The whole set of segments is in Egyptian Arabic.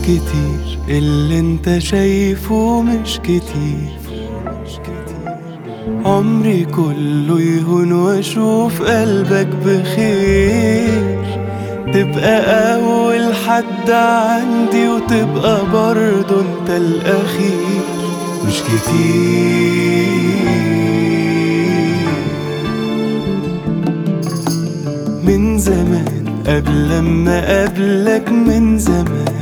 كتير اللي انت شايفه مش كتير عمري كله يهون واشوف قلبك بخير تبقى اول حد عندي وتبقى برضه انت الاخير مش كتير من زمان قبل ما قبلك من زمان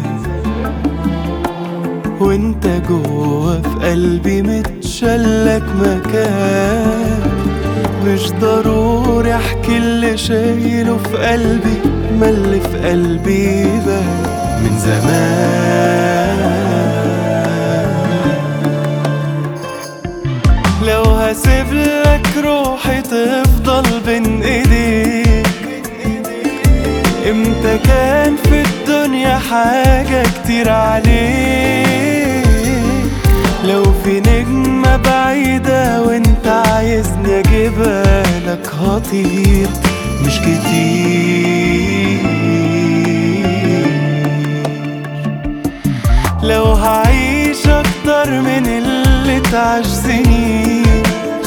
وانت جوا في قلبي متشلك مكان مش ضروري احكي اللي شايله في قلبي ما اللي في قلبي ده من زمان لو هسيب لك روحي تفضل بين ايديك امتى كان في الدنيا حاجة كتير عليك لو في نجمة بعيدة وانت عايزني اجيبها لك هطير مش كتير لو هعيش اكتر من اللي تعيش سنين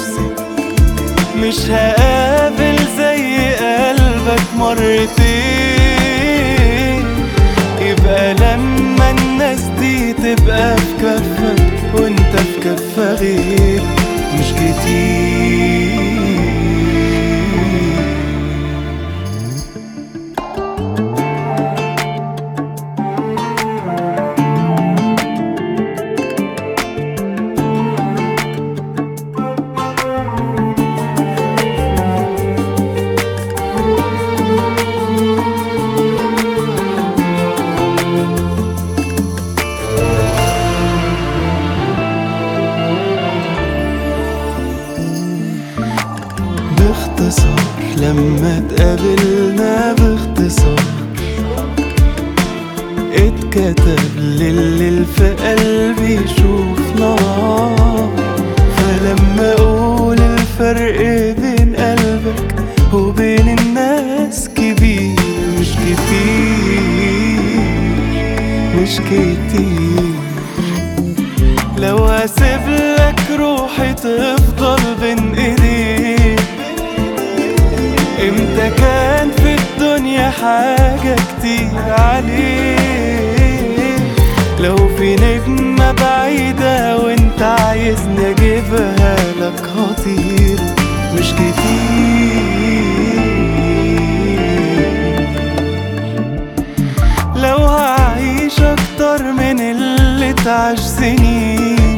مش هقابل زي قلبك مرتين يبقى لما الناس دي تبقى في كفة وانت في كفة غير مش كتير باختصار لما اتقابلنا باختصار اتكتب للي في قلبي يشوف نار فلما اقول الفرق بين قلبك وبين الناس كبير مش كتير مش كتير لو هسيب لك روحي تفضل بين ايديك امتى كان في الدنيا حاجة كتير عليك لو في نجمة بعيدة وانت عايزني اجيبها لك هطير مش كتير لو هعيش اكتر من اللي تعيش سنين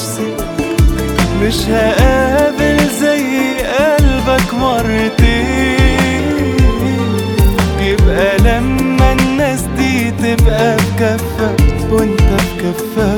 مش هقابل زي قلبك مرتين يبقى لما الناس دي تبقى في كفة وانت في كفة